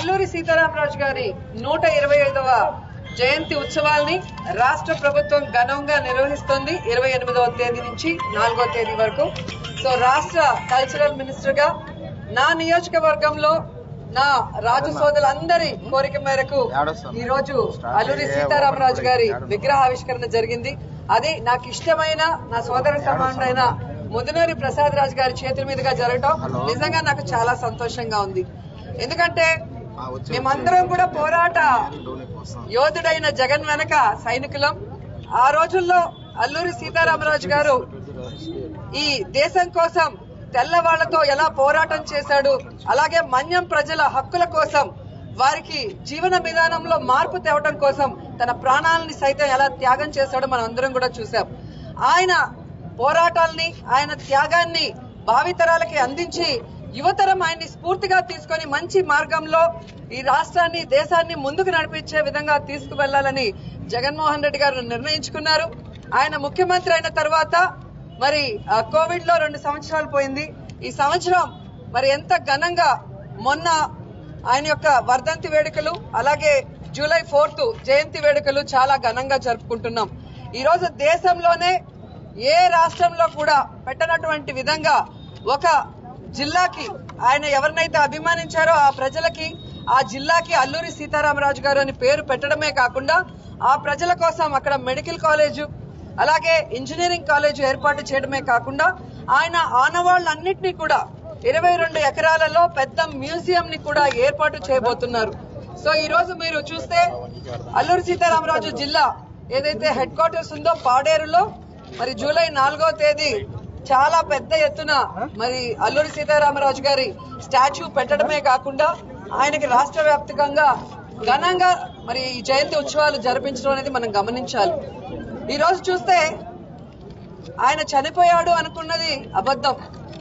అల్లూరి సీతారామరాజు గారి నూట ఇరవై ఐదవ జయంతి ఉత్సవాల్ని రాష్ట్ర ప్రభుత్వం ఘనంగా నిర్వహిస్తోంది ఇరవై ఎనిమిదవ తేదీ నుంచి నాలుగో తేదీ వరకు సో రాష్ట్ర కల్చరల్ మినిస్టర్ గా నా నియోజకవర్గంలో నా రాజు సోదరులందరి కోరిక మేరకు ఈ రోజు అల్లూరి సీతారామరాజు గారి విగ్రహావిష్కరణ జరిగింది అది నాకు ఇష్టమైన నా సోదర సమానుడైన ముదునూరి ప్రసాద్ రాజు గారి చేతుల మీదుగా జరగటం నిజంగా నాకు చాలా సంతోషంగా ఉంది ఎందుకంటే మేమందరం కూడా పోరాట యోధుడైన జగన్ వెనక సైనికులం ఆ రోజుల్లో అల్లూరి సీతారామరాజు గారు ఈ దేశం కోసం తెల్లవాళ్లతో ఎలా పోరాటం చేశాడు అలాగే మన్యం ప్రజల హక్కుల కోసం వారికి జీవన విధానంలో మార్పు తేవడం కోసం తన ప్రాణాలని సైతం ఎలా త్యాగం చేశాడో మనం అందరం కూడా చూసాం ఆయన పోరాటాల్ని ఆయన త్యాగాన్ని భావితరాలకి అందించి యువతరం ఆయన్ని స్ఫూర్తిగా తీసుకొని మంచి మార్గంలో ఈ రాష్ట్రాన్ని దేశాన్ని ముందుకు నడిపించే విధంగా తీసుకువెళ్లాలని జగన్మోహన్ రెడ్డి గారు నిర్ణయించుకున్నారు ఆయన ముఖ్యమంత్రి అయిన తర్వాత మరి ఆ, కోవిడ్ లో రెండు సంవత్సరాలు పోయింది ఈ సంవత్సరం మరి ఎంత ఘనంగా మొన్న ఆయన యొక్క వర్ధంతి వేడుకలు అలాగే జూలై ఫోర్త్ జయంతి వేడుకలు చాలా ఘనంగా జరుపుకుంటున్నాం ఈ రోజు దేశంలోనే ఏ రాష్ట్రంలో కూడా పెట్టనటువంటి విధంగా ఒక జిల్లాకి ఆయన ఎవరినైతే అభిమానించారో ఆ ప్రజలకి ఆ జిల్లాకి అల్లూరి సీతారామరాజు గారు అని పేరు పెట్టడమే కాకుండా ఆ ప్రజల కోసం అక్కడ మెడికల్ కాలేజు అలాగే ఇంజనీరింగ్ కాలేజ్ ఏర్పాటు చేయడమే కాకుండా ఆయన ఆనవాళ్ళన్నింటినీ కూడా ఇరవై రెండు ఎకరాలలో పెద్ద మ్యూజియం ని కూడా ఏర్పాటు చేయబోతున్నారు సో ఈ రోజు మీరు చూస్తే అల్లూరి సీతారామరాజు జిల్లా ఏదైతే హెడ్ క్వార్టర్స్ ఉందో పాడేరులో మరి జూలై నాలుగో తేదీ చాలా పెద్ద ఎత్తున మరి అల్లూరి సీతారామరాజు గారి స్టాచ్యూ పెట్టడమే కాకుండా ఆయనకి రాష్ట్ర వ్యాప్తంగా ఘనంగా మరి ఈ జయంతి ఉత్సవాలు జరిపించడం అనేది మనం గమనించాలి ఈ రోజు చూస్తే ఆయన చనిపోయాడు అనుకున్నది అబద్ధం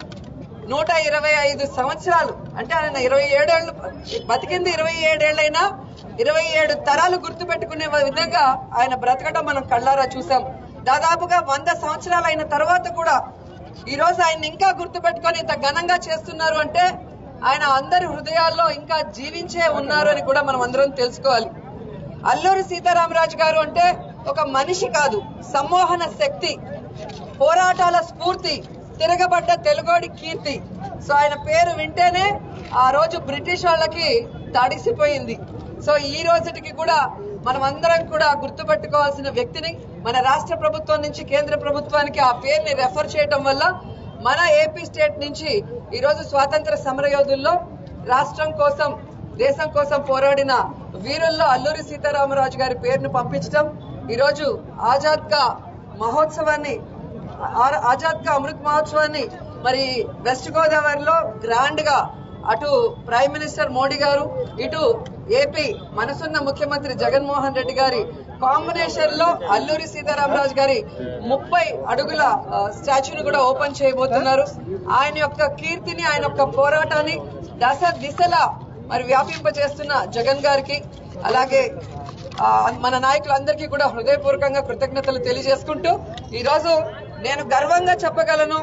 నూట ఇరవై ఐదు సంవత్సరాలు అంటే ఆయన ఇరవై ఏడేళ్లు బతికింది ఇరవై ఏడేళ్లైనా ఇరవై ఏడు తరాలు గుర్తు పెట్టుకునే విధంగా ఆయన బ్రతకడం మనం కళ్ళారా చూసాం దాదాపుగా వంద సంవత్సరాలు అయిన తర్వాత కూడా ఈ రోజు ఆయన ఇంకా గుర్తు పెట్టుకొని ఇంత ఘనంగా చేస్తున్నారు అంటే ఆయన అందరి హృదయాల్లో ఇంకా జీవించే ఉన్నారు అని కూడా మనం అందరం తెలుసుకోవాలి అల్లూరి సీతారామరాజు గారు అంటే ఒక మనిషి కాదు సమ్మోహన శక్తి పోరాటాల స్ఫూర్తి తిరగబడ్డ తెలుగోడి కీర్తి సో ఆయన పేరు వింటేనే ఆ రోజు బ్రిటిష్ వాళ్ళకి తడిసిపోయింది సో ఈ రోజుటికి కూడా మనం అందరం కూడా గుర్తుపెట్టుకోవాల్సిన వ్యక్తిని మన రాష్ట్ర ప్రభుత్వం నుంచి కేంద్ర ప్రభుత్వానికి ఆ పేరుని రెఫర్ చేయడం వల్ల మన ఏపీ స్టేట్ నుంచి ఈ రోజు స్వాతంత్ర సమరయోధుల్లో రాష్ట్రం కోసం దేశం కోసం పోరాడిన వీరుల్లో అల్లూరి సీతారామరాజు గారి పేరును పంపించడం ఈ రోజు ఆజాద్ కా మహోత్సవాన్ని ఆ- ఆజాద్ కా అమృత్ మహోత్సవాన్ని మరి వెస్ట్ గోదావరిలో గ్రాండ్ గా అటు ప్రైమ్ మినిస్టర్ మోడీ గారు ఇటు ఏపీ మనసున్న ముఖ్యమంత్రి జగన్మోహన్ రెడ్డి గారి కాంబినేషన్ లో అల్లూరి సీతారామరాజు గారి ముప్పై అడుగుల ఆ, స్టాచ్యూని కూడా ఓపెన్ చేయబోతున్నారు ఆయన యొక్క కీర్తిని ఆయన యొక్క పోరాటాన్ని దశ దిశలా మరి వ్యాపింపజేస్తున్న జగన్ గారికి అలాగే ఆ, మన నాయకులందరికీ కూడా హృదయపూర్వకంగా కృతజ్ఞతలు తెలియజేసుకుంటూ ఈ రోజు నేను గర్వంగా చెప్పగలను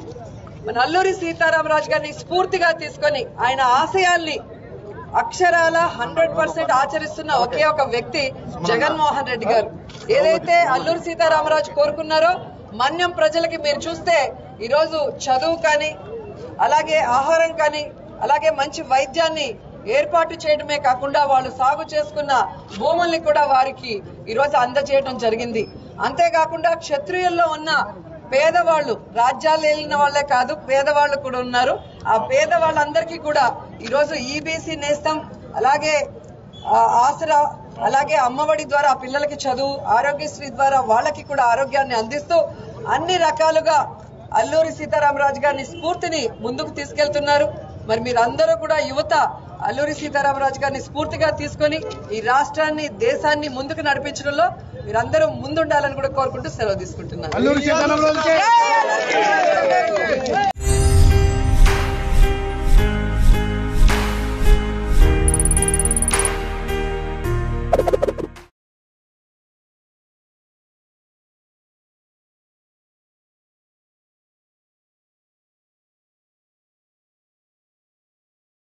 మన అల్లూరి సీతారామరాజు గారిని స్ఫూర్తిగా తీసుకొని ఆయన ఆశయాల్ని అక్షరాల హండ్రెడ్ పర్సెంట్ ఆచరిస్తున్న ఒకే ఒక వ్యక్తి జగన్మోహన్ రెడ్డి గారు ఏదైతే అల్లూరి సీతారామరాజు కోరుకున్నారో మన్యం ప్రజలకి మీరు చూస్తే ఈరోజు చదువు కానీ అలాగే ఆహారం కానీ అలాగే మంచి వైద్యాన్ని ఏర్పాటు చేయడమే కాకుండా వాళ్ళు సాగు చేసుకున్న భూముల్ని కూడా వారికి ఈరోజు అందజేయడం జరిగింది అంతేకాకుండా క్షత్రియుల్లో ఉన్న పేదవాళ్ళు రాజ్యాలు వెళ్ళిన వాళ్ళే కాదు పేదవాళ్ళు కూడా ఉన్నారు ఆ పేదవాళ్ళందరికీ కూడా ఈరోజు ఈబీసీ నేస్తం అలాగే ఆ, ఆసరా అలాగే అమ్మఒడి ద్వారా ఆ పిల్లలకి చదువు ఆరోగ్యశ్రీ ద్వారా వాళ్ళకి కూడా ఆరోగ్యాన్ని అందిస్తూ అన్ని రకాలుగా అల్లూరి సీతారామరాజు గారిని స్ఫూర్తిని ముందుకు తీసుకెళ్తున్నారు మరి మీరందరూ కూడా యువత అల్లూరి సీతారామరాజు గారిని స్ఫూర్తిగా తీసుకొని ఈ రాష్ట్రాన్ని దేశాన్ని ముందుకు నడిపించడంలో మీరందరూ ముందుండాలని కూడా కోరుకుంటూ సెలవు తీసుకుంటున్నారు అల్లూరి సీతారామరాజుకే